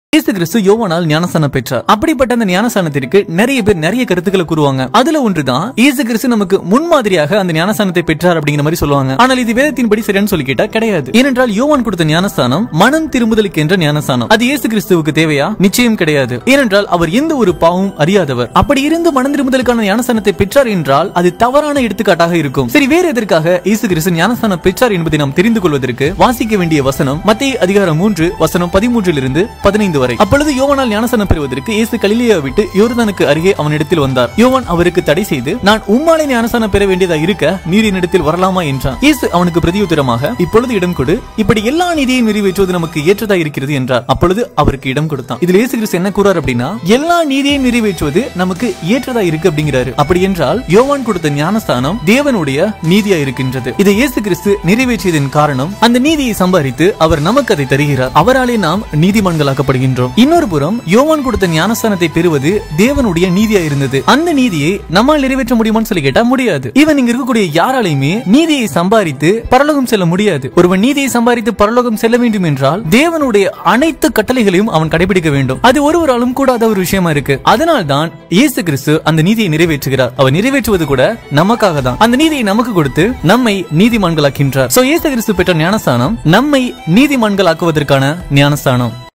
இயேசு கிறிஸ்து யோவானால் ஞானஸ்தானம் பெற்றார் அப்படிப்பட்ட அந்த ஞானஸ்தானத்திற்கு நிறைய பேர் நிறைய கருத்துக்களை கூறுவாங்க அதுல ஒன்றுதான் இயேசு கிறிஸ்து நமக்கு முன்மாதிரியாக அந்த ஞானஸ்தானத்தை பெற்றார் அப்படிங்கிற மாதிரி சொல்லுவாங்க ஆனால் இது வேதத்தின்படி சரியானு சொல்லி கேட்டா கிடையாது ஏனென்றால் யோவான் கொடுத்த ஞானஸ்தானம் மனம் திரும்புதலுக்கு என்ற ஞானஸ்தானம் அது இயேசு கிறிஸ்துவுக்கு தேவையா நிச்சயம் கிடையாது ஏனென்றால் அவர் எந்த ஒரு பாவமும் அறியாதவர் அப்படி இருந்து மனம் திரும்புதலுக்கான ஞானஸ்தானத்தை பெற்றார் என்றால் அது தவறான எடுத்துக்காட்டாக இருக்கும் சரி வேற எதற்காக இயேசு கிறிஸ்து ஞானஸ்தானம் பெற்றார் என்பதை நாம் தெரிந்து கொள்வதற்கு வாசிக்க வேண்டிய வசனம் மத்திய அதிகாரம் மூன்று வசனம் பதிமூன்றிலிருந்து பதினைந்து வரை அப்பொழுது யோவானால் ஞானஸ்தானம் பெறுவதற்கு இயேசு கலிலேயா விட்டு யோர்தானுக்கு அருகே அவனிடத்தில் வந்தார் யோவான் அவருக்கு தடை செய்து நான் உம்மாலே ஞானஸ்தானம் பெற வேண்டியதா இருக்க நீர் என்னிடத்தில் வரலாமா என்றான் இயேசு அவனுக்கு பிரதியுத்தரமாக இப்பொழுது இடம் கொடு இப்படி எல்லா நீதியையும் நிறைவேற்றுவது நமக்கு ஏற்றதா இருக்கிறது என்றார் அப்பொழுது அவருக்கு இடம் கொடுத்தான் இதுல இயேசு கிறிஸ்து என்ன கூறார் அப்படின்னா எல்லா நீதியையும் நிறைவேற்றுவது நமக்கு ஏற்றதா இருக்கு அப்படிங்கிறாரு அப்படி என்றால் யோவான் கொடுத்த ஞானஸ்தானம் தேவனுடைய நீதியா இருக்கின்றது இதை இயேசு கிறிஸ்து நிறைவேற்றியதன் காரணம் அந்த நீதியை சம்பாதித்து அவர் நமக்கு அதை தருகிறார் அவராலே நாம் நீதிமான்களாக்கப்படுகின்றோம் இன்னொரு புறம் யோவான் கொடுத்த ஞானஸ்தானத்தை பெறுவது தேவனுடைய நீதியா இருந்தது அந்த நீதியை நம்மால் நிறைவேற்ற முடியுமான்னு சொல்லி கேட்டா முடியாது ஈவன் இங்க இருக்கக்கூடிய யாராலையுமே நீதியை சம்பாதித்து பரலோகம் செல்ல முடியாது ஒருவன் நீதியை சம்பாதித்து பரலோகம் செல்ல வேண்டும் என்றால் தேவனுடைய அனைத்து கட்டளைகளையும் அவன் கடைபிடிக்க வேண்டும் அது ஒருவராலும் கூடாத ஒரு விஷயமா இருக்கு அதனால் தான் இயேசு கிறிஸ்து அந்த நீதியை நிறைவேற்றுகிறார் அவர் நிறைவேற்றுவது கூட நமக்காக தான் அந்த நீதியை நமக்கு கொடுத்து நம்மை நீதிமான்களாக்கின்றார் சோ இயேசு கிறிஸ்து பெற்ற ஞானஸ்தானம் நம்மை நீதிமான்களாக்குவதற்கான ஞானஸ்தானம்